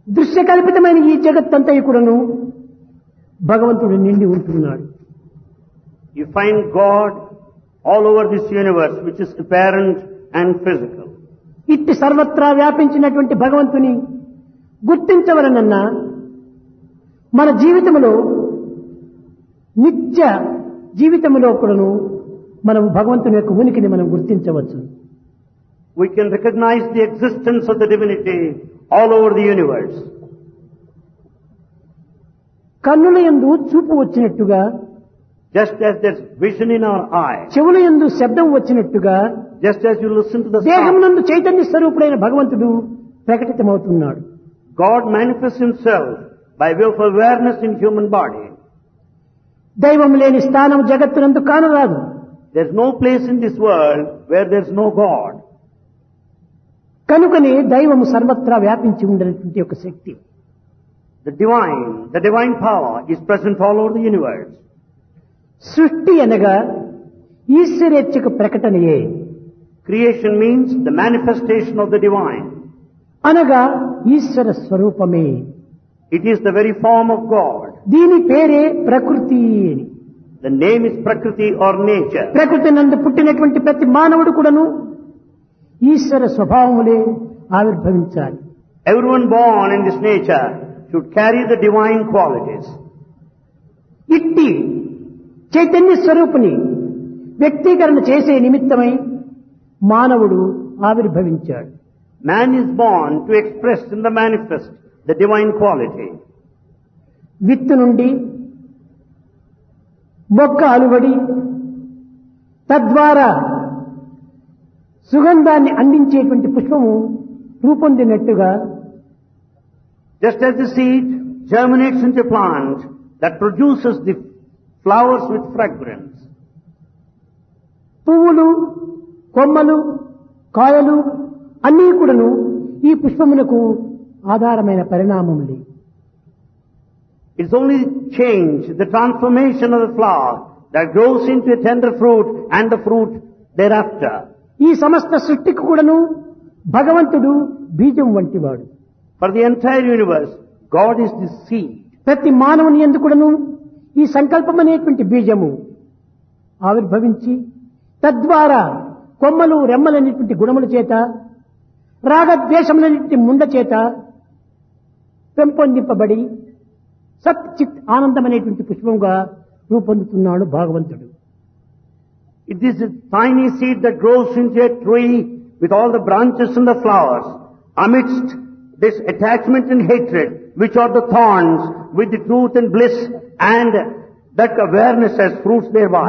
దృశ్యకల్పితమైన ఈ జగత్తంతయు కూడాను భగవంతుడు నిండి ఉంటున్నాడు You find God all over this universe, which is apparent and physical. ఇట్టి సర్వత్రా వ్యాపించినటువంటి భగవంతుని గుర్తించవలనన్నా మన జీవితంలో నిత్య జీవితంలో కూడాను మనం భగవంతుని యొక్క ఉనికిని మనం గుర్తించవచ్చు We can recognize the existence of the divinity all over the universe. కన్నుల యందు చూపు వచ్చినట్టుగా Just as there's vision in our eye, చెవుల యందు శబ్దం వచ్చినట్టుగా just as you listen to the sound, దేహమునందు చైతన్య స్వరూపుడైన భగవంతుడు ప్రకటితమవుతున్నాడు God manifests himself by way of awareness in human body. దైవం లేని స్థానం జగత్తునందు కానరాదు There's no place in this world where there's no God. కనుకనే దైవము సర్వత్రా వ్యాపించి ఉండేటువంటి ఒక శక్తి The divine, the divine power is present all over the universe. సృష్టి అనగా ఈశ్వరేచ్ఛకు ప్రకటనయే Creation means the manifestation of the divine. అనగా ఈశ్వర స్వరూపమే It is the very form of God. దీని పేరే ప్రకృతి అని The name is Prakriti or nature. ప్రకృతి నందు పుట్టినటువంటి ప్రతి మానవుడు కూడాను ఈశ్వర స్వభావములే ఆవిర్భవించాలి Everyone born in this nature should carry the divine qualities. ఇట్టి చైతన్య స్వరూపుని వ్యక్తీకరణ చేసే నిమిత్తమై మానవుడు ఆవిర్భవించాడు Man is born to express in the manifest the divine quality. విత్తు నుండి మొక్క అలువడి తద్వారా సుగంధాన్ని అందించేటువంటి పుష్పము రూపొందినట్టుగా Just as the seed germinates into a plant that produces the flowers with fragrance. పువ్వులు కొమ్మలు కాయలు అన్నీ కూడాను ఈ పుష్పమునకు ఆధారమైన పరిణామములే It's only change, the transformation of the flower that grows into a tender fruit and the fruit thereafter. ఈ సమస్త సృష్టికి కూడాను భగవంతుడు బీజం వంటివాడు For the entire universe, God is the seed. ప్రతి మానవుని ఎందుకుడను ఈ సంకల్పం అనేటువంటి బీజము ఆవిర్భవించి తద్వారా కొమ్మలు రెమ్మలనేటువంటి గుణముల చేత రాగద్వేషములనేటువంటి ముండ చేత పెంపొందింపబడి సత్ చిత్ ఆనందం అనేటువంటి పుష్పముగా రూపొందుతున్నాడు భాగవంతుడు It is a tiny seed that grows into a tree with all the branches and the flowers. Amidst this attachment and hatred, which are the thorns, with the truth and bliss and that awareness as fruits thereby.